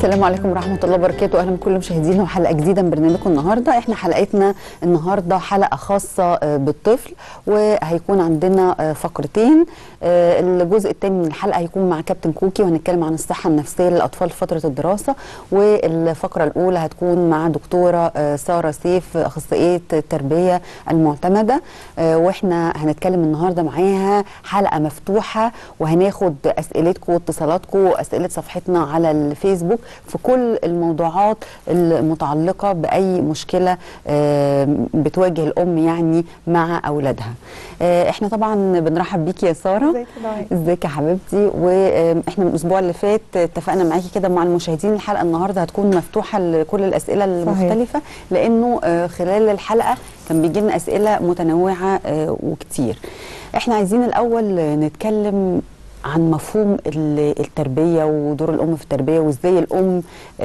السلام عليكم ورحمة الله وبركاته أهلا بكل مشاهدينا وحلقة جديدة من برنامجكم النهاردة احنا حلقتنا النهاردة حلقة خاصة آه، بالطفل وهيكون عندنا آه، فقرتين آه، الجزء الثاني من الحلقة هيكون مع كابتن كوكي وهنتكلم عن الصحة النفسية للأطفال في فترة الدراسة والفقرة الأولى هتكون مع دكتورة آه، سارة سيف أخصائية التربية المعتمدة آه، واحنا هنتكلم النهاردة معاها حلقة مفتوحة وهناخد أسئلتكم واتصالاتكم وأسئلة صفحتنا على الفيسبوك في كل الموضوعات المتعلقة بأي مشكلة آه، بتواجه الأم يعني مع أولادها آه، احنا طبعا بنرحب بيكي يا سارة ازيك يا دعاء؟ ازيك يا حبيبتي واحنا من الاسبوع اللي فات اتفقنا معاكي كده مع المشاهدين الحلقه النهارده هتكون مفتوحه لكل الاسئله المختلفه لانه آه، خلال الحلقه كان بيجي لنا اسئله متنوعه آه، وكتير احنا عايزين الاول آه، نتكلم عن مفهوم ال- التربيه ودور الام في التربيه وازاي الام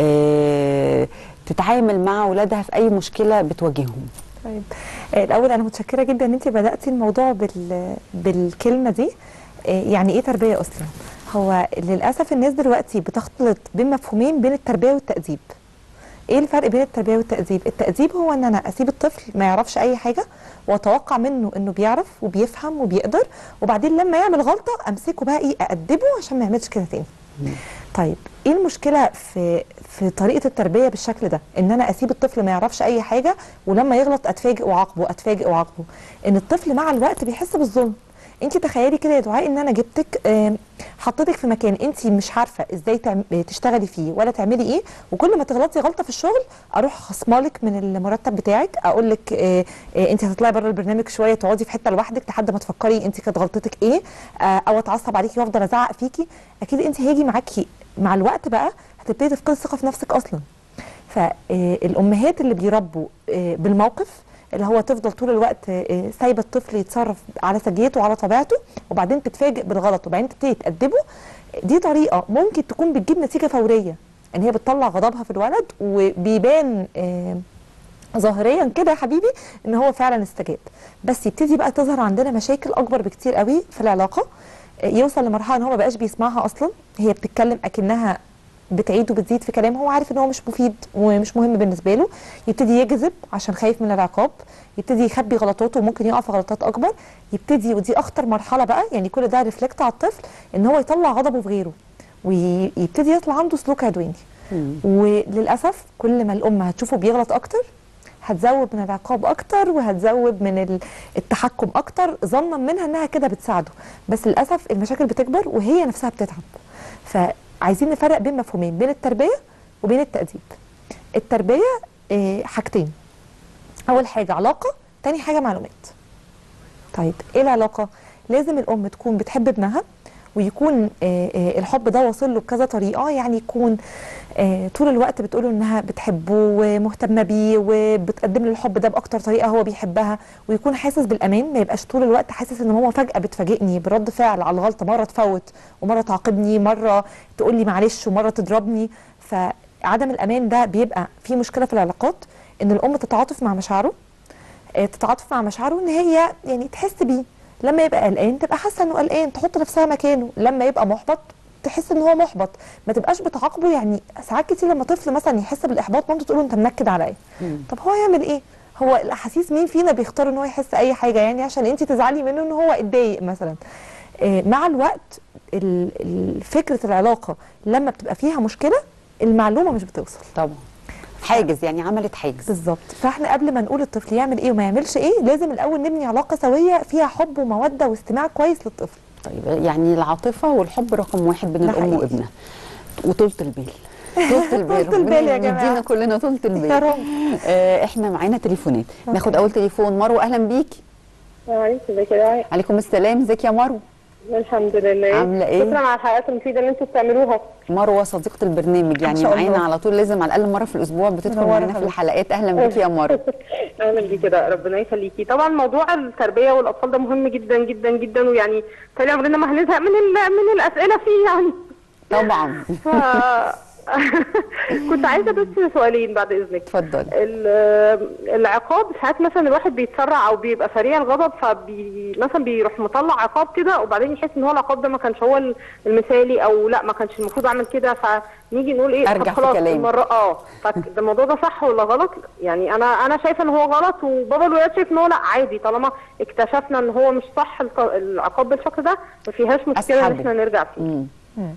آه، تتعامل مع اولادها في اي مشكله بتواجههم طيب آه، الاول انا متشكره جدا ان انت بداتي الموضوع بال... بالكلمه دي آه، يعني ايه تربيه اصلا هو للاسف الناس دلوقتي بتختلط بين مفهومين بين التربيه والتاديب ايه الفرق بين التربيه والتاديب التاديب هو ان انا اسيب الطفل ما يعرفش اي حاجه واتوقع منه انه بيعرف وبيفهم وبيقدر وبعدين لما يعمل غلطه امسكه بقى ايه اادبه عشان ما يعملش كده تاني طيب ايه المشكله في في طريقه التربيه بالشكل ده ان انا اسيب الطفل ما يعرفش اي حاجه ولما يغلط اتفاجئ واعاقبه اتفاجئ واعاقبه ان الطفل مع الوقت بيحس بالظلم انت تخيلي كده يا دعاء ان انا جبتك آم، حطيتك في مكان انت مش عارفه ازاي تعم... تشتغلي فيه ولا تعملي ايه وكل ما تغلطي غلطه في الشغل اروح خصمالك من المرتب بتاعك اقول لك آه، آه، انت هتطلعي بره البرنامج شويه تقعدي في حته لوحدك لحد ما تفكري انت كانت غلطتك ايه آه، او اتعصب عليكي وافضل ازعق فيكي اكيد انت هيجي معاكي مع الوقت بقى هتبتدي تفقدي الثقه في نفسك اصلا فالامهات اللي بيربوا آه، بالموقف اللي هو تفضل طول الوقت آه، سايبه الطفل يتصرف على سجيته وعلى طبيعته وبعدين تتفاجئ بالغلط وبعدين تبتدي تأدبه دي طريقه ممكن تكون بتجيب نتيجه فوريه ان هي بتطلع غضبها في الولد وبيبان آه، ظاهريا كده يا حبيبي ان هو فعلا استجاب بس يبتدي بقى تظهر عندنا مشاكل اكبر بكتير قوي في العلاقه آه، يوصل لمرحله ان هو ما بقاش بيسمعها اصلا هي بتتكلم اكنها بتعيد وبتزيد في كلام هو عارف ان هو مش مفيد ومش مهم بالنسبه له يبتدي يجذب عشان خايف من العقاب يبتدي يخبي غلطاته وممكن يقع في غلطات اكبر يبتدي ودي اخطر مرحله بقى يعني كل ده ريفلكت على الطفل ان هو يطلع غضبه في غيره ويبتدي يطلع عنده سلوك عدواني وللاسف كل ما الام هتشوفه بيغلط اكتر هتزود من العقاب اكتر وهتزود من ال- التحكم اكتر ظنا منها انها كده بتساعده بس للاسف المشاكل بتكبر وهي نفسها بتتعب فعايزين نفرق بين مفهومين بين التربيه وبين التاديب التربيه آه، حاجتين اول حاجه علاقه تاني حاجه معلومات طيب ايه العلاقه لازم الام تكون بتحب ابنها ويكون آه، آه، الحب ده واصل له بكذا طريقه يعني يكون آه، طول الوقت بتقوله انها بتحبه ومهتمه بيه وبتقدم له الحب ده باكتر طريقه هو بيحبها ويكون حاسس بالامان ما يبقاش طول الوقت حاسس ان هو فجاه بتفاجئني برد فعل على الغلطه مره تفوت ومره تعاقبني مره تقول لي معلش ومره تضربني فعدم الامان ده بيبقى في مشكله في العلاقات ان الام تتعاطف مع مشاعره آه، تتعاطف مع مشاعره ان هي يعني تحس بيه لما يبقى قلقان تبقى حاسه انه قلقان تحط نفسها مكانه لما يبقى محبط تحس ان هو محبط ما تبقاش بتعاقبه يعني ساعات كتير لما طفل مثلا يحس بالاحباط مامته تقول له انت منكد عليا طب هو يعمل ايه هو الاحاسيس مين فينا بيختار ان هو يحس اي حاجه يعني عشان انت تزعلي منه ان هو اتضايق مثلا آه، مع الوقت ال- ال- فكره العلاقه لما بتبقى فيها مشكله المعلومه مش بتوصل طبعا حاجز يعني عملت حاجز بالظبط فاحنا قبل ما نقول الطفل يعمل ايه وما يعملش ايه لازم الاول نبني علاقه سويه فيها حب وموده واستماع كويس للطفل طيب يعني العاطفه والحب رقم واحد بين ده الام حقيقي. وابنها وطولة البال طولة البال طولة البال يا ربنا جماعة. يدينا كلنا طولة البال يا رب. آه احنا معانا تليفونات ناخد اول تليفون مروه اهلا بيكي السلام عليكم ازيك يا دعاء عليكم السلام ازيك يا مروه الحمد لله عاملة إيه؟ شكرا على الحلقات المفيدة اللي انتوا بتعملوها مروه صديقه البرنامج يعني شاء معانا الله. على طول لازم على الاقل مره في الاسبوع بتدخل منورة معانا في حبيبتي. الحلقات اهلا بيكي يا مروه اهلا بيكي ده ربنا يخليكي طبعا موضوع التربية والاطفال ده مهم جدا جدا جدا ويعني تالي عمرنا ما هنزهق من ال- من الاسئلة فيه يعني طبعا ف كنت عايزه بس سؤالين بعد اذنك اتفضل ال- العقاب ساعات مثلا الواحد بيتسرع او بيبقى سريع الغضب فبي مثلا بيروح مطلع عقاب كده وبعدين يحس ان هو العقاب ده ما كانش هو المثالي او لا ما كانش المفروض اعمل كده فنيجي نقول ايه أرجع طب في خلاص كلامي. المره اه فده الموضوع ده صح ولا غلط يعني انا انا شايفه ان هو غلط وبابا الولاد شايف ان هو لا عادي طالما اكتشفنا ان هو مش صح الق- العقاب بالشكل ده ما فيهاش مشكله ان أسحبه. احنا نرجع فيه مم.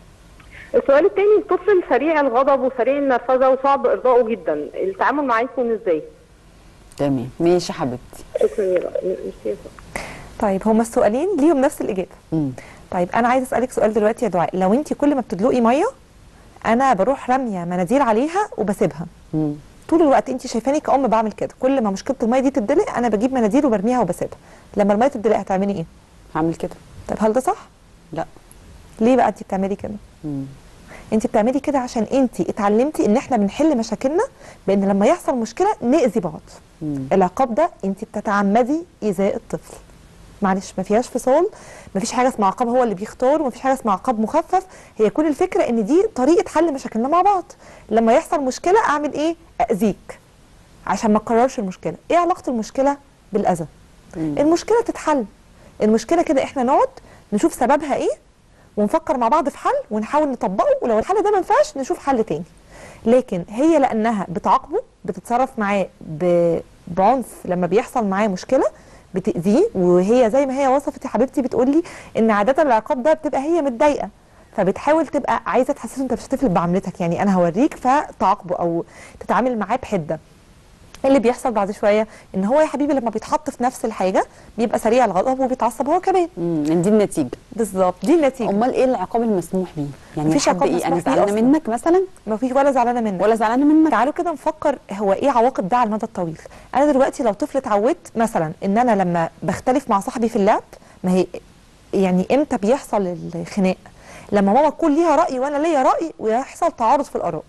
السؤال الثاني الطفل سريع الغضب وسريع النرفزه وصعب ارضائه جدا التعامل معاه يكون ازاي تمام ماشي يا حبيبتي شكرا يا رب. ميرسي يا فندم. طيب هما السؤالين ليهم نفس الاجابه مم. طيب انا عايزه اسالك سؤال دلوقتي يا دعاء لو انت كل ما بتدلقي ميه انا بروح راميه مناديل عليها وبسيبها مم. طول الوقت انت شايفاني كأم بعمل كده كل ما مشكله الميه دي تدلق انا بجيب مناديل وبرميها وبسيبها لما الميه تدلق هتعملي ايه هعمل كده طب هل ده صح لا ليه بقى انت بتعملي كده مم. انت بتعملي كده عشان انت اتعلمتي ان احنا بنحل مشاكلنا بان لما يحصل مشكله ناذي بعض مم. العقاب ده انت بتتعمدي ايذاء الطفل معلش ما فيهاش فصال ما فيش حاجه اسمها عقاب هو اللي بيختار وما فيش حاجه اسمها عقاب مخفف هي كل الفكره ان دي طريقه حل مشاكلنا مع بعض لما يحصل مشكله اعمل ايه اذيك عشان ما اكررش المشكله ايه علاقه المشكله بالاذى مم. المشكله تتحل المشكله كده احنا نقعد نشوف سببها ايه ونفكر مع بعض في حل ونحاول نطبقه ولو الحل ده ما ينفعش نشوف حل تاني لكن هي لانها بتعاقبه بتتصرف معاه ب- بعنف لما بيحصل معاه مشكله بتاذيه وهي زي ما هي وصفت يا حبيبتي بتقول لي ان عاده العقاب ده بتبقى هي متضايقه فبتحاول تبقى عايزه تحسسه انت مش هتفلت بعملتك يعني انا هوريك فتعاقبه او تتعامل معاه بحده إيه اللي بيحصل بعد شويه ان هو يا حبيبي لما بيتحط في نفس الحاجه بيبقى سريع الغضب وبيتعصب هو كمان مم. دي النتيجه بالظبط دي النتيجه امال ايه العقاب المسموح بيه يعني مفيش حد عقاب ايه انا مسموح بيه زعلانه أصلاً. منك مثلا ما فيش ولا زعلانه منك ولا زعلانه منك تعالوا كده نفكر هو ايه عواقب ده على المدى الطويل انا دلوقتي لو طفل اتعودت مثلا ان انا لما بختلف مع صاحبي في اللعب ما هي يعني امتى بيحصل الخناق لما ماما تكون ليها راي وانا ليا راي ويحصل تعارض في الاراء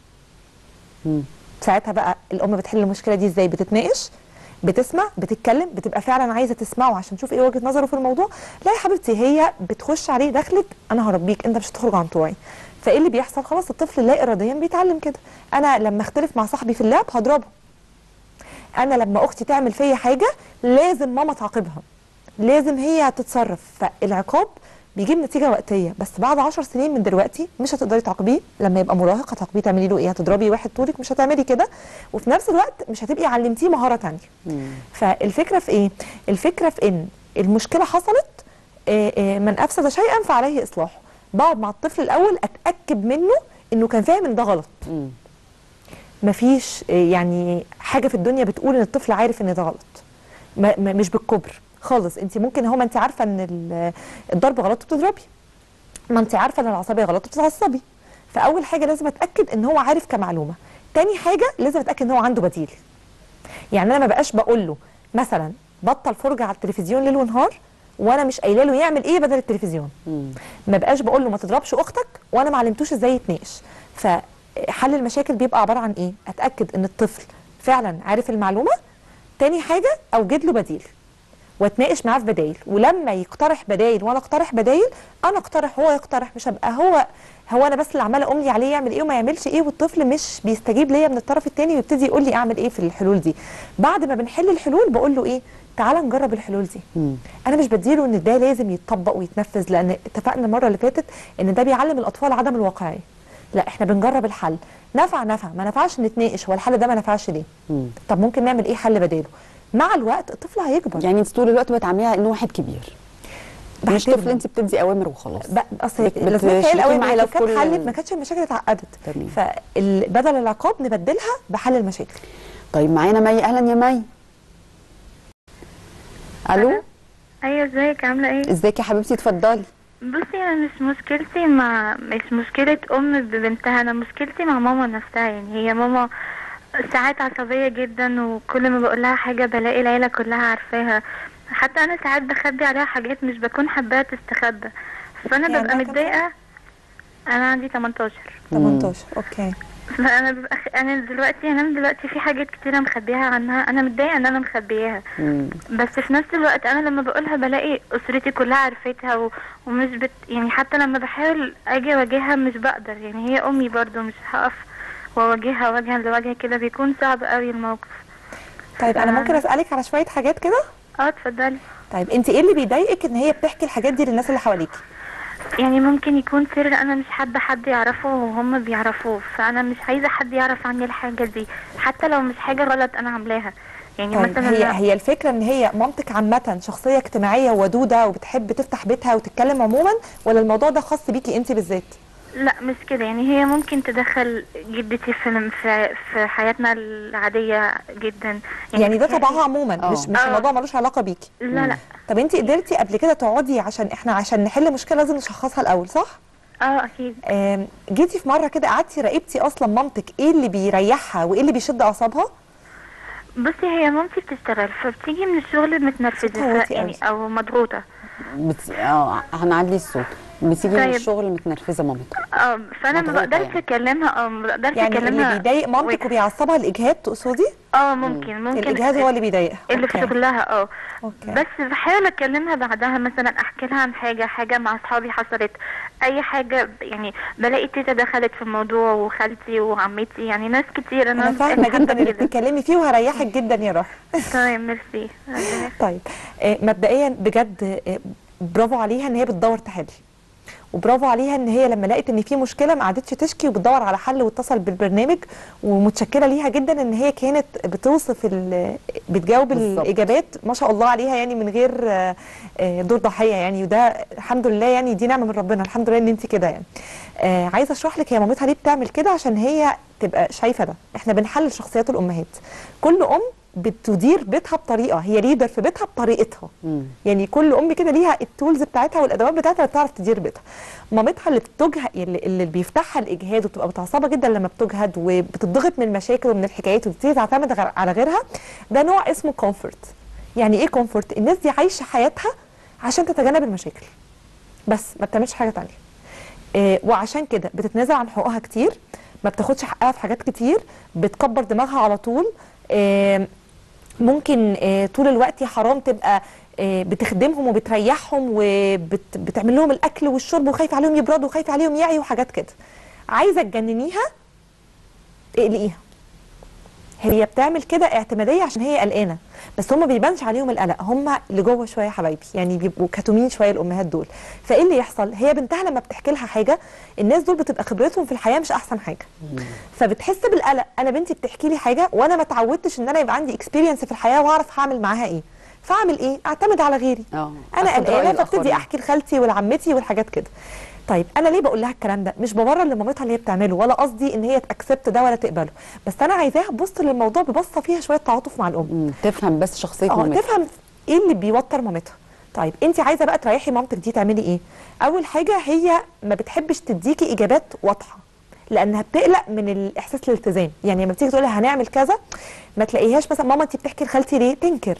مم. ساعتها بقى الام بتحل المشكله دي ازاي بتتناقش بتسمع بتتكلم بتبقى فعلا عايزه تسمعه عشان تشوف ايه وجهه نظره في الموضوع لا يا حبيبتي هي بتخش عليه دخلت انا هربيك انت مش هتخرج عن طوعي فايه اللي بيحصل خلاص الطفل لا اراديا بيتعلم كده انا لما اختلف مع صاحبي في اللعب هضربه انا لما اختي تعمل فيا حاجه لازم ماما تعاقبها لازم هي تتصرف فالعقاب بيجيب نتيجه وقتيه بس بعد عشر سنين من دلوقتي مش هتقدري تعاقبيه لما يبقى مراهق هتعاقبيه تعملي له ايه هتضربي واحد طولك مش هتعملي كده وفي نفس الوقت مش هتبقي علمتيه مهاره تانية مم. فالفكره في ايه الفكره في ان المشكله حصلت آه، آه، من افسد شيئا فعليه اصلاحه بقعد مع الطفل الاول اتاكد منه انه كان فاهم ان ده غلط مم. مفيش آه، يعني حاجه في الدنيا بتقول ان الطفل عارف ان ده غلط ما ما- مش بالكبر خالص انت ممكن هو ما انت عارفه ان ال- الضرب غلط وبتضربي ما انت عارفه ان العصبيه غلط وبتتعصبي فاول حاجه لازم اتاكد ان هو عارف كمعلومه تاني حاجه لازم اتاكد ان هو عنده بديل يعني انا ما بقاش بقول له مثلا بطل فرجه على التلفزيون ليل ونهار وانا مش قايله له يعمل ايه بدل التلفزيون مم. ما بقاش بقول له ما تضربش اختك وانا ما علمتوش ازاي يتناقش فحل المشاكل بيبقى عباره عن ايه اتاكد ان الطفل فعلا عارف المعلومه تاني حاجه اوجد له بديل واتناقش معاه في بدايل ولما يقترح بدايل وانا اقترح بدايل انا اقترح هو يقترح مش هبقى هو هو انا بس اللي عماله املي عليه يعمل ايه وما يعملش ايه والطفل مش بيستجيب ليا من الطرف التاني ويبتدي يقول لي اعمل ايه في الحلول دي بعد ما بنحل الحلول بقول له ايه تعالى نجرب الحلول دي مم. انا مش بديله ان ده لازم يتطبق ويتنفذ لان اتفقنا المره اللي فاتت ان ده بيعلم الاطفال عدم الواقعيه لا احنا بنجرب الحل نفع نفع ما نفعش نتناقش هو الحل ده ما نفعش ليه مم. طب ممكن نعمل ايه حل بداله مع الوقت الطفل هيكبر يعني انت طول الوقت بتعامليها انه واحد كبير مش بحترمه. طفل انت بتدي اوامر وخلاص ب- اصل بت- لازم هي بتشركي الاول معاكي لو في كل- كانت حلت ما كانتش المشاكل اتعقدت تمام. فبدل العقاب نبدلها بحل المشاكل طيب معانا مي اهلا يا مي الو ايوه ازيك عامله ايه ازيك يا حبيبتي اتفضلي بصي انا مش مشكلتي مع مش مشكله ام ببنتها انا مشكلتي مع ماما نفسها يعني هي ماما ساعات عصبيه جدا وكل ما بقول لها حاجه بلاقي العيله كلها عارفاها حتى انا ساعات بخبي عليها حاجات مش بكون حباها تستخبى فانا يعني ببقى عندها كام متضايقه انا عندي 18 18 اوكي لا انا ببقى خ- انا دلوقتي انا دلوقتي في حاجات كتيره مخبيها عنها انا متضايقه ان انا مخبياها مم. بس في نفس الوقت انا لما بقولها بلاقي اسرتي كلها عرفتها و... ومش بت... يعني حتى لما بحاول اجي اواجهها مش بقدر يعني هي امي برضو مش هقف واواجهها وجها لوجه كده بيكون صعب قوي الموقف طيب انا فأنا- ممكن اسالك على شويه حاجات كده اه اتفضلي طيب انت ايه اللي بيضايقك ان هي بتحكي الحاجات دي للناس اللي حواليكي يعني ممكن يكون سر انا مش حابه حد يعرفه وهم بيعرفوه فانا مش عايزه حد يعرف عني الحاجه دي حتى لو مش حاجه غلط انا عاملاها يعني طيب مثلا هي هي الفكره ان هي مامتك عامه شخصيه اجتماعيه ودوده وبتحب تفتح بيتها وتتكلم عموما ولا الموضوع ده خاص بيكي انت بالذات لا مش كده يعني هي ممكن تدخل جدتي في في, في حياتنا العاديه جدا يعني ده بتهيألي- طبعها عموما آه. مش مش آه. الموضوع ملوش علاقه بيكي لا لا طب انت قدرتي قبل كده تقعدي عشان احنا عشان نحل مشكله لازم نشخصها الاول صح اه اكيد آم، جيتي في مره كده قعدتي راقبتي اصلا مامتك ايه اللي بيريحها وايه اللي بيشد اعصابها بصي هي مامتي بتشتغل فبتيجي من الشغل متنرفزه صوتها ف- واطي يعني أوي. او مضغوطه بت... اه هنعلي الصوت بتيجي من طيب. الشغل متنرفزه مامتها اه فانا ما مضغوطة بقدرش يعني. اكلمها اه ما بقدرش يعني اللي اكلمها بيضايق مامتك وجه. وبيعصبها الاجهاد تقصدي اه ممكن ممكن الاجهاد هو اللي بيضايقها اللي في أوكي. شغلها اه أوكي. بس بحاول اكلمها بعدها مثلا احكي لها عن حاجه حاجه مع اصحابي حصلت اي حاجه ب- يعني بلاقي تيتا دخلت في الموضوع وخالتي وعمتي يعني ناس كتير انا انا فاهمه حاسة جدا اللي بكده. بتتكلمي فيه وهريحك جدا يا روح تمام ميرسي ربنا طيب آه، مبدئيا بجد آه، برافو عليها ان هي بتدور تحل وبرافو عليها ان هي لما لقت ان في مشكله ما قعدتش تشكي وبتدور على حل واتصل بالبرنامج ومتشكره ليها جدا ان هي كانت بتوصف ال- بتجاوب بالظبط. الاجابات ما شاء الله عليها يعني من غير آه، آه، دور ضحيه يعني وده الحمد لله يعني دي نعمه من ربنا الحمد لله ان انت كده يعني آه، عايزه اشرح لك هي مامتها ليه بتعمل كده عشان هي تبقى شايفه ده احنا بنحلل شخصيات الامهات كل ام بتدير بيتها بطريقه هي ليدر في بيتها بطريقتها مم. يعني كل ام كده ليها التولز بتاعتها والادوات بتاعتها اللي بتعرف تدير بيتها مامتها اللي بتجهد اللي, اللي بيفتحها الاجهاد وبتبقى متعصبه جدا لما بتجهد وبتضغط من المشاكل ومن الحكايات وبتبتدي تعتمد غير- على غيرها ده نوع اسمه كومفورت يعني ايه كومفورت الناس دي عايشه حياتها عشان تتجنب المشاكل بس ما بتعملش حاجه تانية آه، وعشان كده بتتنازل عن حقوقها كتير ما بتاخدش حقها في حاجات كتير بتكبر دماغها على طول آه، ممكن آه، طول الوقت يا حرام تبقى آه، بتخدمهم وبتريحهم وبتعمل لهم الاكل والشرب وخايفه عليهم يبردوا وخايفه عليهم يعيوا وحاجات كده عايزه تجننيها اقلقيها هي بتعمل كده اعتماديه عشان هي قلقانه بس هم ما بيبانش عليهم القلق هم لجوه شويه يا حبايبي يعني بيبقوا كتومين شويه الامهات دول فايه اللي يحصل هي بنتها لما بتحكي لها حاجه الناس دول بتبقى خبرتهم في الحياه مش احسن حاجه فبتحس بالقلق انا بنتي بتحكي لي حاجه وانا ما اتعودتش ان انا يبقى عندي اكسبيرينس في الحياه واعرف هعمل معاها ايه فاعمل ايه اعتمد على غيري اه انا أخد رأي قلقانه الآخرين. فابتدي احكي لخالتي ولعمتي والحاجات كده طيب انا ليه بقول لها الكلام ده مش ببرر لمامتها اللي هي بتعمله ولا قصدي ان هي تاكسبت ده ولا تقبله بس انا عايزاها تبص للموضوع ببصه فيها شويه تعاطف مع الام مم. تفهم بس شخصيه اه مامتها تفهم ايه اللي بيوتر مامتها طيب انت عايزه بقى تريحي مامتك دي تعملي ايه اول حاجه هي ما بتحبش تديكي اجابات واضحه لانها بتقلق من الاحساس الالتزام يعني لما بتيجي تقول لها هنعمل كذا ما تلاقيهاش مثلا ماما انت بتحكي لخالتي ليه تنكر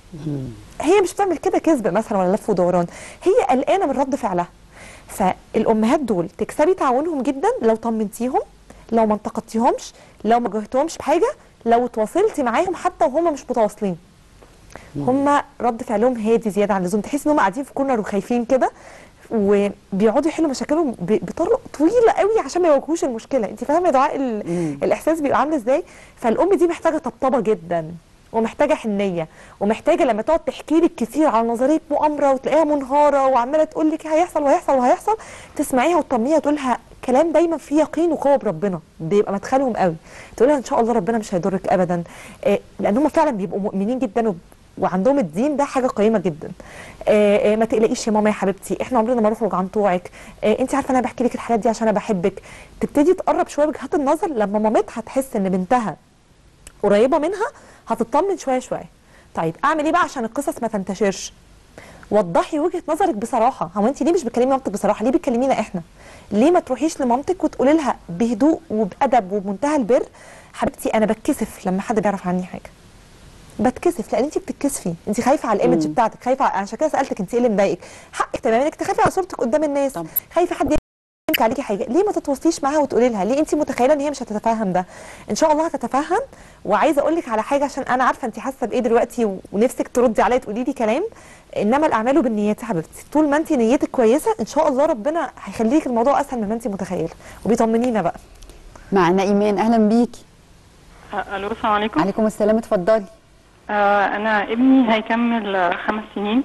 هي مش بتعمل كده كذب مثلا ولا لف ودوران هي قلقانه من رد فعلها فالامهات دول تكسبي تعاونهم جدا لو طمنتيهم لو ما انتقدتيهمش لو ما جهتهمش بحاجه لو تواصلتي معاهم حتى وهم مش متواصلين هم رد فعلهم هادي زياده عن اللزوم تحس ان هم قاعدين في كورنر وخايفين كده وبيقعدوا يحلوا مشاكلهم ب- بطرق طويله قوي عشان ما يواجهوش المشكله انت فاهمه يا دعاء ال- مم. الاحساس بيبقى عامل ازاي فالام دي محتاجه طبطبه جدا ومحتاجه حنيه ومحتاجه لما تقعد تحكي لك كتير على نظريه مؤامره وتلاقيها منهاره وعماله تقول لك هيحصل وهيحصل وهيحصل تسمعيها وتطمنيها تقول لها كلام دايما فيه يقين وقوه بربنا بيبقى مدخلهم قوي تقول لها ان شاء الله ربنا مش هيضرك ابدا آه، لان هم فعلا بيبقوا مؤمنين جدا وب- وعندهم الدين ده حاجه قيمه جدا آه، آه، ما تقلقيش يا ماما يا حبيبتي احنا عمرنا ما نخرج عن طوعك آه، انت عارفه انا بحكي لك الحاجات دي عشان انا بحبك تبتدي تقرب شويه وجهات النظر لما مامتها تحس ان بنتها قريبه منها هتطمن شويه شويه طيب اعمل ايه بقى عشان القصص ما تنتشرش وضحي وجهه نظرك بصراحه هو انت ليه مش بتكلمي مامتك بصراحه ليه بتكلمينا احنا ليه ما تروحيش لمامتك وتقولي لها بهدوء وبادب وبمنتهى البر حبيبتي انا بتكسف لما حد بيعرف عني حاجه بتكسف لان انت بتتكسفي انت خايفه على الايمج مم. بتاعتك خايفه على- عشان كده سالتك انت ايه اللي مضايقك حقك تماما انك تخافي على صورتك قدام الناس طبعا. خايفه حد لك عليكي حاجه ليه ما تتواصليش معاها وتقولي لها ليه انت متخيله ان هي مش هتتفهم ده ان شاء الله هتتفهم وعايزه اقول لك على حاجه عشان انا عارفه انت حاسه بايه دلوقتي و- ونفسك تردي عليا تقولي لي كلام انما الاعمال بالنيات يا حبيبتي طول ما انت نيتك كويسه ان شاء الله ربنا هيخليك الموضوع اسهل مما انت متخيله وبيطمنينا بقى معنا ايمان اهلا بيكي الو السلام عليكم عليكم السلام اتفضلي آه انا ابني هيكمل آه، خمس سنين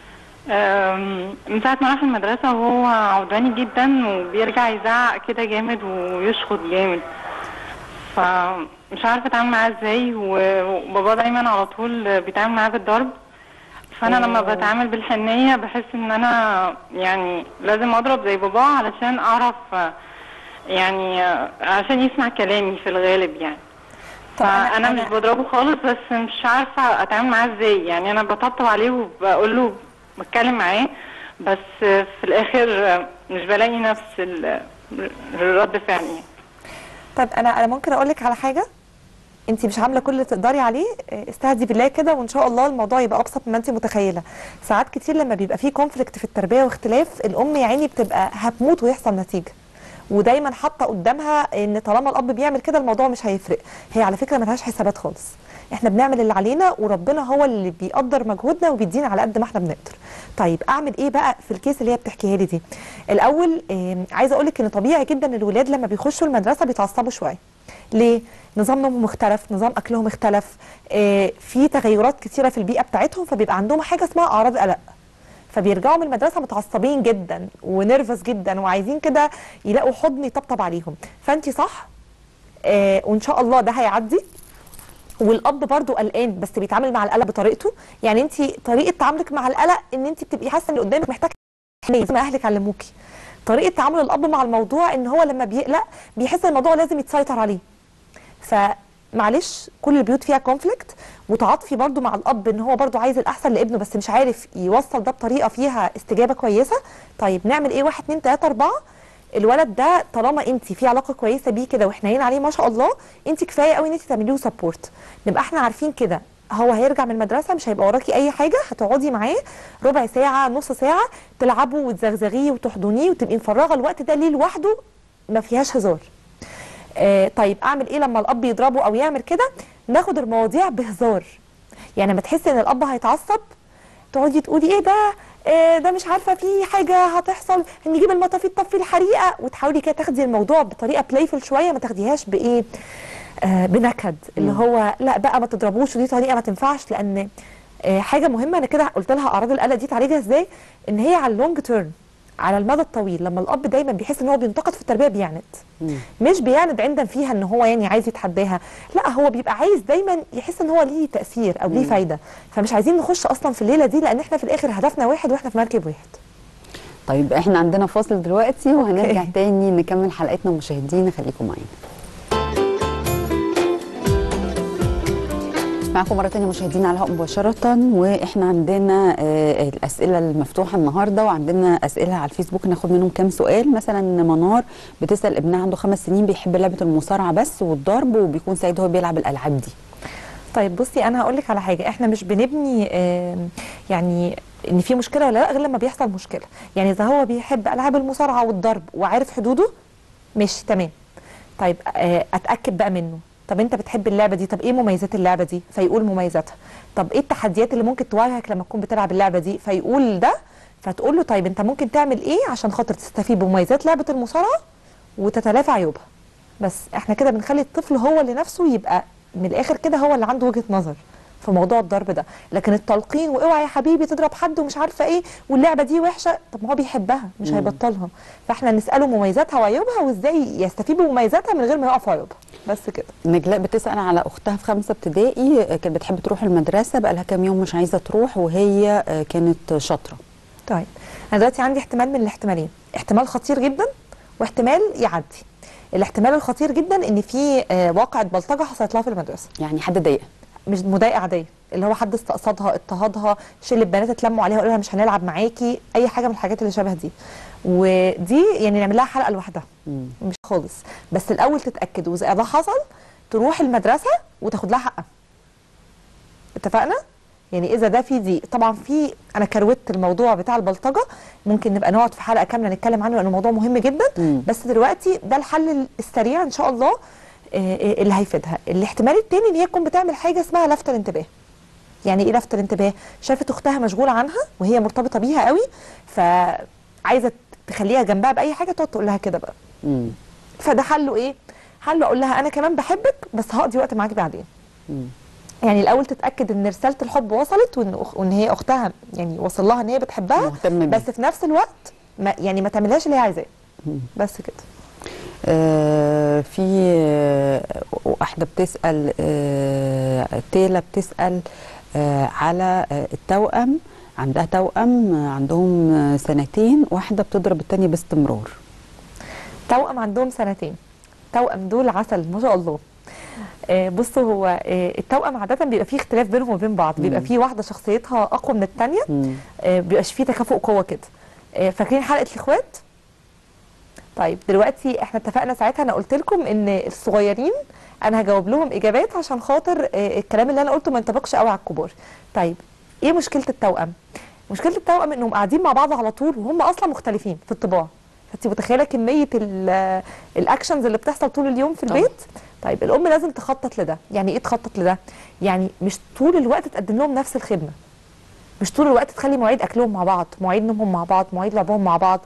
آم، من ساعة ما راح المدرسة وهو عوداني جدا وبيرجع يزعق كده جامد ويشخط جامد فمش عارفة اتعامل معاه ازاي و- وبابا دايما على طول بيتعامل معاه بالضرب فانا لما بتعامل بالحنية بحس ان انا يعني لازم اضرب زي بابا علشان اعرف آه، يعني آه، عشان يسمع كلامي في الغالب يعني طب أنا- فانا مش أنا- بضربه خالص بس مش عارفه اتعامل معاه ازاي يعني انا بطبطب عليه وبقول له بتكلم معاه بس في الاخر مش بلاقي نفس ال- الرد فعل يعني طيب انا انا ممكن اقول لك على حاجه انت مش عامله كل اللي تقدري عليه اه، استهدي بالله كده وان شاء الله الموضوع يبقى ابسط مما انت متخيله ساعات كتير لما بيبقى فيه كونفليكت في التربيه واختلاف الام يا عيني بتبقى هتموت ويحصل نتيجه ودايما حاطه قدامها ان طالما الاب بيعمل كده الموضوع مش هيفرق هي على فكره ملهاش حسابات خالص احنا بنعمل اللي علينا وربنا هو اللي بيقدر مجهودنا وبيدينا على قد ما احنا بنقدر طيب اعمل ايه بقى في الكيس اللي هي بتحكيها لي دي الاول آم، عايزه اقول لك ان طبيعي جدا الولاد لما بيخشوا المدرسه بيتعصبوا شويه ليه نظام نومهم اختلف نظام اكلهم اختلف آه، في تغيرات كتيره في البيئه بتاعتهم فبيبقى عندهم حاجه اسمها اعراض قلق فبيرجعوا من المدرسه متعصبين جدا ونرفز جدا وعايزين كده يلاقوا حضن يطبطب عليهم فانت صح آه وان شاء الله ده هيعدي والاب برضو قلقان بس بيتعامل مع القلق بطريقته يعني انت طريقه تعاملك مع القلق ان انت بتبقي حاسه ان قدامك محتاج حنيه زي ما اهلك علموكي طريقه تعامل الاب مع الموضوع ان هو لما بيقلق بيحس ان الموضوع لازم يتسيطر عليه فمعلش كل البيوت فيها كونفليكت وتعاطفي برضو مع الاب ان هو برضو عايز الاحسن لابنه بس مش عارف يوصل ده بطريقه فيها استجابه كويسه طيب نعمل ايه واحد اتنين تلاته اربعه الولد ده طالما انت في علاقه كويسه بيه كده وحنين عليه ما شاء الله انت كفايه قوي ان انت تعملي له سبورت نبقى احنا عارفين كده هو هيرجع من المدرسه مش هيبقى وراكي اي حاجه هتقعدي معاه ربع ساعه نص ساعه تلعبوا وتزغزغيه وتحضنيه وتبقي مفرغه الوقت ده ليه لوحده ما فيهاش هزار آه طيب اعمل ايه لما الاب يضربه او يعمل كده ناخد المواضيع بهزار يعني لما تحسي ان الاب هيتعصب تقعدي تقولي ايه ده آه ده مش عارفه في حاجه هتحصل نجيب المطافي تطفي الحريقه وتحاولي كده تاخدي الموضوع بطريقه بلايفل شويه ما تاخديهاش بايه آه بنكد اللي هو لا بقى ما تضربوش ودي طريقه ما تنفعش لان آه حاجه مهمه انا كده قلت لها اعراض القلق دي تعالجها ازاي ان هي على اللونج تيرم على المدى الطويل لما الاب دايما بيحس ان هو بينتقد في التربيه بيعند مش بيعند عندا فيها ان هو يعني عايز يتحداها لا هو بيبقى عايز دايما يحس ان هو ليه تاثير او ليه فايده فمش عايزين نخش اصلا في الليله دي لان احنا في الاخر هدفنا واحد واحنا في مركب واحد طيب احنا عندنا فاصل دلوقتي وهنرجع أوكي. تاني نكمل حلقتنا مشاهدينا خليكم معانا معكم مرة تانية مشاهدينا على الهواء مباشرة واحنا عندنا آه، الأسئلة المفتوحة النهاردة وعندنا أسئلة على الفيسبوك ناخد منهم كام سؤال مثلا منار بتسأل ابنها عنده خمس سنين بيحب لعبة المصارعة بس والضرب وبيكون سعيد هو بيلعب الألعاب دي طيب بصي انا هقول لك على حاجه احنا مش بنبني آم، يعني ان في مشكله ولا لا غير لما بيحصل مشكله يعني اذا هو بيحب العاب المصارعه والضرب وعارف حدوده مش تمام طيب آه، اتاكد بقى منه طب انت بتحب اللعبه دي طب ايه مميزات اللعبه دي فيقول مميزاتها طب ايه التحديات اللي ممكن تواجهك لما تكون بتلعب اللعبه دي فيقول ده فتقول له طيب انت ممكن تعمل ايه عشان خاطر تستفيد بمميزات لعبه المصارعه وتتلافى عيوبها بس احنا كده بنخلي الطفل هو اللي نفسه يبقى من الاخر كده هو اللي عنده وجهه نظر في موضوع الضرب ده لكن التلقين واوعى يا حبيبي تضرب حد ومش عارفه ايه واللعبه دي وحشه طب ما هو بيحبها مش هيبطلها فاحنا نساله مميزاتها وعيوبها وازاي يستفيد بمميزاتها من غير ما يقع في عيوبها بس كده نجلاء بتسأل على أختها في خمسة ابتدائي آه، كانت بتحب تروح المدرسة بقى لها كام يوم مش عايزة تروح وهي آه، كانت شاطرة طيب انا دلوقتي عندي احتمال من الاحتمالين احتمال خطير جدا واحتمال يعدي الاحتمال الخطير جدا ان في آه، واقعه بلطجه حصلت لها في المدرسه يعني حد ضايقها مش مضايقه عاديه اللي هو حد استقصدها اضطهدها شله بنات اتلموا عليها وقالوا لها مش هنلعب معاكي اي حاجه من الحاجات اللي شبه دي ودي يعني نعمل لها حلقه لوحدها مش خالص بس الاول تتاكد واذا ده حصل تروح المدرسه وتاخد لها حقها اتفقنا يعني اذا ده في دي طبعا في انا كروت الموضوع بتاع البلطجه ممكن نبقى نقعد في حلقه كامله نتكلم عنه لانه موضوع مهم جدا مم. بس دلوقتي ده الحل السريع ان شاء الله آه، آه، اللي هيفيدها الاحتمال التاني ان هي تكون بتعمل حاجه اسمها لفت الانتباه يعني ايه لفت الانتباه شافت اختها مشغوله عنها وهي مرتبطه بيها قوي فعايزه تخليها جنبها باي حاجه تقعد تقول لها كده بقى مم. فده حله ايه حله اقول لها انا كمان بحبك بس هقضي وقت معاك بعدين مم. يعني الاول تتاكد ان رساله الحب وصلت وان أخ- وان هي اختها يعني وصل لها ان هي بتحبها مهتمة بيها. بس في نفس الوقت ما يعني ما تعملهاش اللي هي عايزاه بس كده آه في آه، واحدة بتسأل آه تيلا بتسأل آه على آه التوأم عندها توأم آه، عندهم آه، سنتين واحدة بتضرب التانية باستمرار توأم عندهم سنتين توأم دول عسل ما شاء الله آه، بصوا هو آه، التوأم عادة بيبقى فيه اختلاف بينهم وبين بعض بيبقى فيه واحدة شخصيتها أقوى من التانية مم. آه، بيبقاش فيه تكافؤ قوة كده آه، فاكرين حلقة الإخوات؟ طيب دلوقتي احنا اتفقنا ساعتها انا قلت لكم ان الصغيرين انا هجاوب لهم اجابات عشان خاطر آه، الكلام اللي انا قلته ما ينطبقش قوي على الكبار طيب ايه مشكله التوأم مشكله التوأم انهم قاعدين مع بعض على طول وهم اصلا مختلفين في الطباع فانت متخيله كميه ال- الاكشنز اللي بتحصل طول اليوم في طبعا. البيت طيب الام لازم تخطط لده يعني ايه تخطط لده يعني مش طول الوقت تقدم لهم نفس الخدمه مش طول الوقت تخلي مواعيد اكلهم مع بعض مواعيد نومهم مع بعض مواعيد لعبهم مع بعض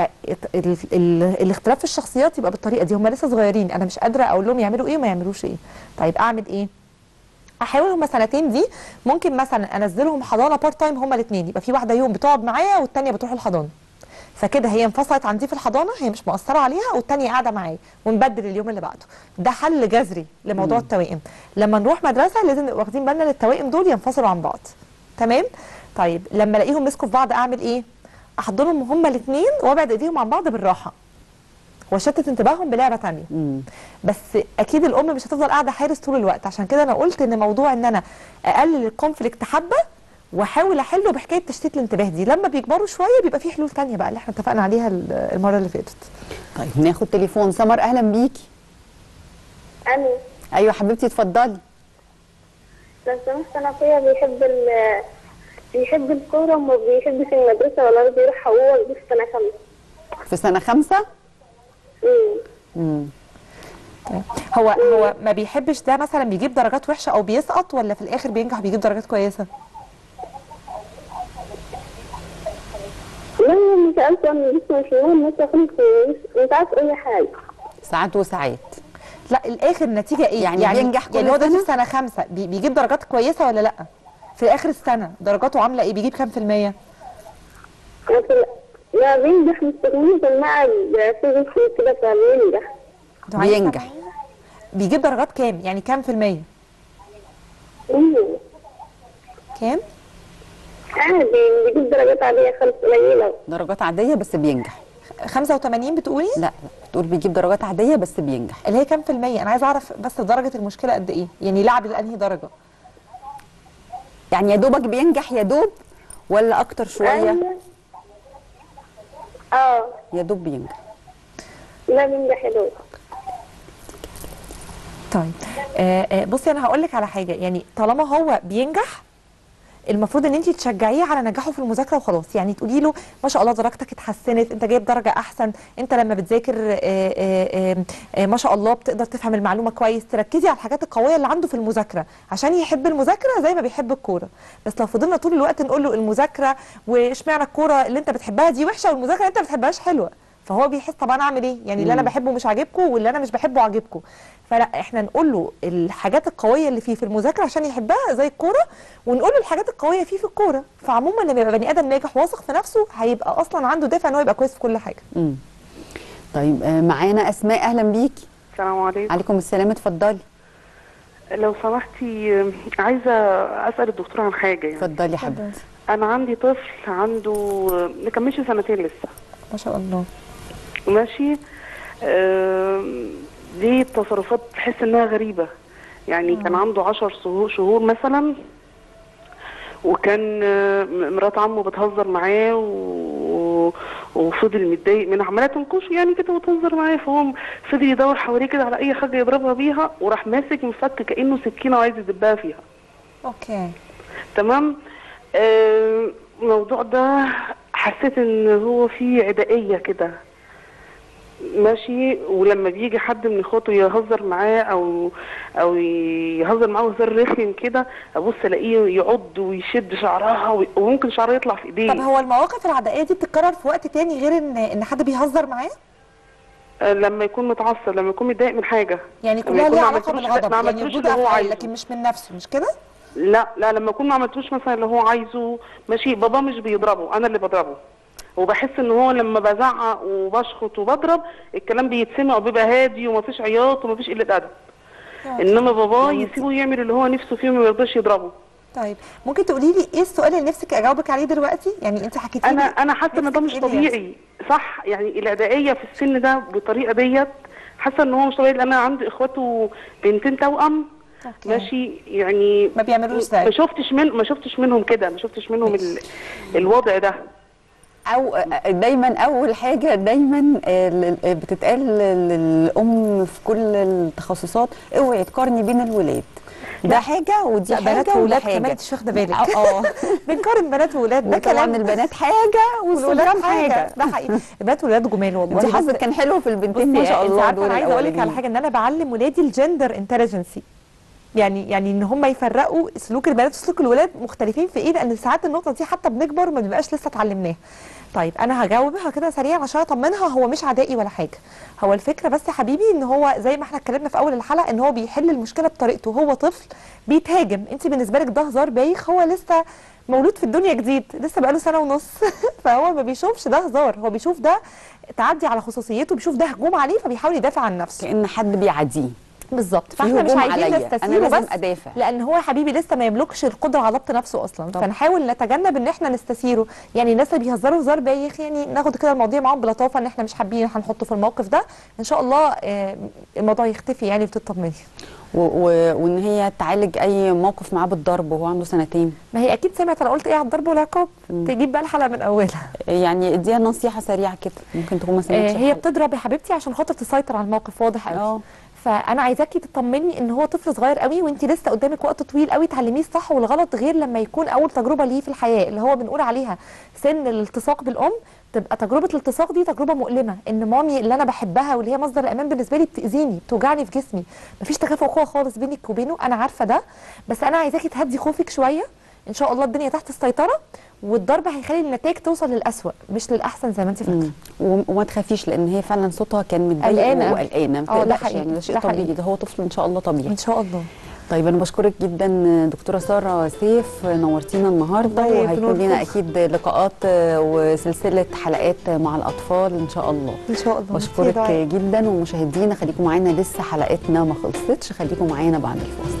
فالاختلاف في الشخصيات يبقى بالطريقه دي هم لسه صغيرين انا مش قادره اقول لهم يعملوا ايه وما يعملوش ايه طيب اعمل ايه احاول هم سنتين دي ممكن مثلا انزلهم حضانه بارت تايم هم الاثنين يبقى في واحده يوم بتقعد معايا والثانيه بتروح الحضانه فكده هي انفصلت عن دي في الحضانه هي مش مؤثره عليها والثانيه قاعده معايا ونبدل اليوم اللي بعده ده حل جذري لموضوع التوائم لما نروح مدرسه لازم نبقى واخدين بالنا ان التوائم دول ينفصلوا عن بعض تمام طيب لما الاقيهم مسكوا في بعض اعمل ايه احضنهم هما الاثنين وابعد ايديهم عن بعض بالراحه واشتت انتباههم بلعبه تانية مم. بس اكيد الام مش هتفضل قاعده حارس طول الوقت عشان كده انا قلت ان موضوع ان انا اقلل الكونفليكت حبه واحاول احله بحكايه تشتيت الانتباه دي لما بيكبروا شويه بيبقى في حلول تانية بقى اللي احنا اتفقنا عليها ال- المره اللي فاتت طيب ناخد تليفون سمر اهلا بيكي أنا ايوه حبيبتي اتفضلي لو سمحت أنا أخويا بيحب ال بيحب الكورة وما بيحبش المدرسة ولا بيروح هو في سنة خمسة في سنة خمسة أمم. مم. هو هو ما بيحبش ده مثلا بيجيب درجات وحشه او بيسقط ولا في الاخر بينجح بيجيب درجات كويسه لا مش عارفة أنا لسه مش مهم لسه خلص مش عارفة أي حاجة ساعات وساعات لا الاخر النتيجه ايه يعني بينجح كل يعني هو دلوقتي سنة؟ في سنه خمسه بي- بيجيب درجات كويسه ولا لا في اخر السنه درجاته عامله ايه بيجيب كام في الميه لكن لا بينجح مستقيم في المعهد في كده فبينجح انتوا عايزين بينجح تفهموا؟ بيجيب درجات كام يعني كام في الميه أمم. كام عادي بيجيب درجات عادية خالص قليلة درجات عادية بس بينجح 85 بتقولي لا لا بتقول بيجيب درجات عادية بس بينجح اللي هي كام في الميه انا عايزه اعرف بس درجه المشكله قد ايه يعني لعب لانهي درجه يعني يا دوبك بينجح يا دوب ولا اكتر شوية أيوة. اه يا دوب بينجح لا بينجح يا دوب طيب آه آه بصي انا هقول لك على حاجه يعني طالما هو بينجح المفروض ان انت تشجعيه على نجاحه في المذاكره وخلاص يعني تقولي له ما شاء الله درجتك اتحسنت انت جايب درجه احسن انت لما بتذاكر آه آه آه آه ما شاء الله بتقدر تفهم المعلومه كويس تركزي على الحاجات القويه اللي عنده في المذاكره عشان يحب المذاكره زي ما بيحب الكوره بس لو فضلنا طول الوقت نقول له المذاكره واشمعنى الكوره اللي انت بتحبها دي وحشه والمذاكره اللي انت ما بتحبهاش حلوه فهو بيحس طب انا اعمل ايه يعني اللي انا بحبه مش عاجبكم واللي انا مش بحبه عاجبكم فلا احنا نقول له الحاجات القويه اللي فيه في المذاكره عشان يحبها زي الكوره ونقول له الحاجات القويه فيه في الكوره فعموما لما يبقى بني ادم ناجح واثق في نفسه هيبقى اصلا عنده دافع ان هو يبقى كويس في كل حاجه مم. طيب آه، معانا اسماء اهلا بيكي السلام عليكم عليكم السلام اتفضلي لو سمحتي عايزه اسال الدكتور عن حاجه يعني اتفضلي يا حبيبتي انا عندي طفل عنده ما كملش سنتين لسه ما شاء الله ماشي آم، ليه تصرفات تحس انها غريبه يعني كان عنده عشر شهور شهور مثلا وكان آه، مرات عمه بتهزر معاه و... وفضل متضايق من عماله تنكشه يعني كده وتهزر معاه فهو فضل يدور حواليه كده على اي حاجه يضربها بيها وراح ماسك مفك كانه سكينه وعايز يدبها فيها اوكي تمام آه، الموضوع ده حسيت ان هو فيه عدائيه كده ماشي ولما بيجي حد من اخواته يهزر معاه او او يهزر معاه هزار رخم كده ابص الاقيه يعض ويشد شعرها وي- وممكن شعرها يطلع في ايديه طب هو المواقف العدائيه دي بتتكرر في وقت تاني غير ان ان حد بيهزر معاه آه، لما يكون متعصب لما يكون متضايق من حاجه يعني لما كلها يكون ليها ما علاقه عملتلوش- بالغضب ما يعني عملتلوش ردود اللي هو افعال عايزه. لكن مش من نفسه مش كده لا لا لما اكون ما عملتلوش مثلا اللي هو عايزه ماشي بابا مش بيضربه انا اللي بضربه وبحس ان هو لما بزعق وبشخط وبضرب الكلام بيتسمع وبيبقى هادي ومفيش عياط ومفيش قله ادب انما بابا يسيبه يعمل اللي هو نفسه فيه وما يرضاش يضربه طيب ممكن تقولي لي ايه السؤال اللي نفسك اجاوبك عليه دلوقتي يعني انت حكيتي انا لي انا حاسه ان ده مش نفسك إيه اللي طبيعي صح يعني العدائيه في السن ده بالطريقه ديت حاسه ان هو مش طبيعي لان انا عندي اخواته بنتين توأم أوكي. ماشي يعني ما بيعملوش زي ما شفتش من ما شفتش منهم كده ما شفتش منهم ال... الوضع ده او دايما اول حاجه دايما ال- بتتقال للام في كل التخصصات اوعي تقارني بين الولاد ده حاجه ودي لا بنات حاجه وده وولاد حاجه كمان انت مش واخده بالك اه آه. بنقارن بنات وولاد ده وطبعا كلام البنات حاجه والولاد حاجه ده حقيقي البنات والولاد جمال والله دي بس- حظك كان حلو في البنتين بصي ما شاء انت الله عارفه دول انا عايزه اقول لك على الأولانيين. حاجه ان انا بعلم ولادي الجندر انتليجنسي يعني يعني ان هم يفرقوا سلوك البنات وسلوك الولاد مختلفين في ايه لان ساعات النقطه دي حتى بنكبر ما بنبقاش لسه اتعلمناها طيب انا هجاوبها كده سريعا عشان اطمنها هو مش عدائي ولا حاجه هو الفكره بس يا حبيبي ان هو زي ما احنا اتكلمنا في اول الحلقه ان هو بيحل المشكله بطريقته هو طفل بيتهاجم انت بالنسبه لك ده هزار بايخ هو لسه مولود في الدنيا جديد لسه بقاله سنه ونص فهو ما بيشوفش ده هزار هو بيشوف ده تعدي على خصوصيته بيشوف ده هجوم عليه فبيحاول يدافع عن نفسه كان حد بيعاديه بالظبط في فاحنا مش هجوم عايزين عليا. أنا نستسيره لازم بس أدافع. لان هو يا حبيبي لسه ما يملكش القدره على ضبط نفسه اصلا طب. فنحاول نتجنب ان احنا نستسيره يعني الناس اللي بيهزروا هزار بايخ يعني ناخد كده المواضيع معاهم بلطافه ان احنا مش حابين هنحطه في الموقف ده ان شاء الله آه، الموضوع يختفي يعني وتطمني و- و- وان هي تعالج اي موقف معاه بالضرب وهو عنده سنتين ما هي اكيد سمعت انا قلت ايه على الضرب والعقاب تجيب بقى الحلقه من اولها يعني اديها نصيحه سريعه كده ممكن تكون ما آه، سمعتش هي الحلقة. بتضرب يا حبيبتي عشان خاطر تسيطر على الموقف واضح قوي اه فانا عايزاكي تطمني ان هو طفل صغير قوي وانت لسه قدامك وقت طويل قوي تعلميه الصح والغلط غير لما يكون اول تجربه ليه في الحياه اللي هو بنقول عليها سن الالتصاق بالام تبقى تجربه الالتصاق دي تجربه مؤلمه ان مامي اللي انا بحبها واللي هي مصدر الامان بالنسبه لي بتاذيني بتوجعني في جسمي مفيش تكافؤ قوه خالص بينك وبينه انا عارفه ده بس انا عايزاكي تهدي خوفك شويه ان شاء الله الدنيا تحت السيطره والضرب هيخلي النتائج توصل للأسوأ مش للاحسن زي ما انت فاكره مم. وم- وما تخافيش لان هي فعلا صوتها كان متضايق قلقانة. وقلقانه ما اه، ده تقلقش حقيقي. يعني ده شيء ده طبيعي حقيقي. ده هو طفل ان شاء الله طبيعي ان شاء الله طيب انا بشكرك جدا دكتوره ساره سيف نورتينا النهارده الله وهيكون ينوركم. لنا اكيد لقاءات وسلسله حلقات مع الاطفال ان شاء الله ان شاء الله بشكرك دعاء. جدا ومشاهدينا خليكم معانا لسه حلقتنا ما خلصتش خليكم معانا بعد الفاصل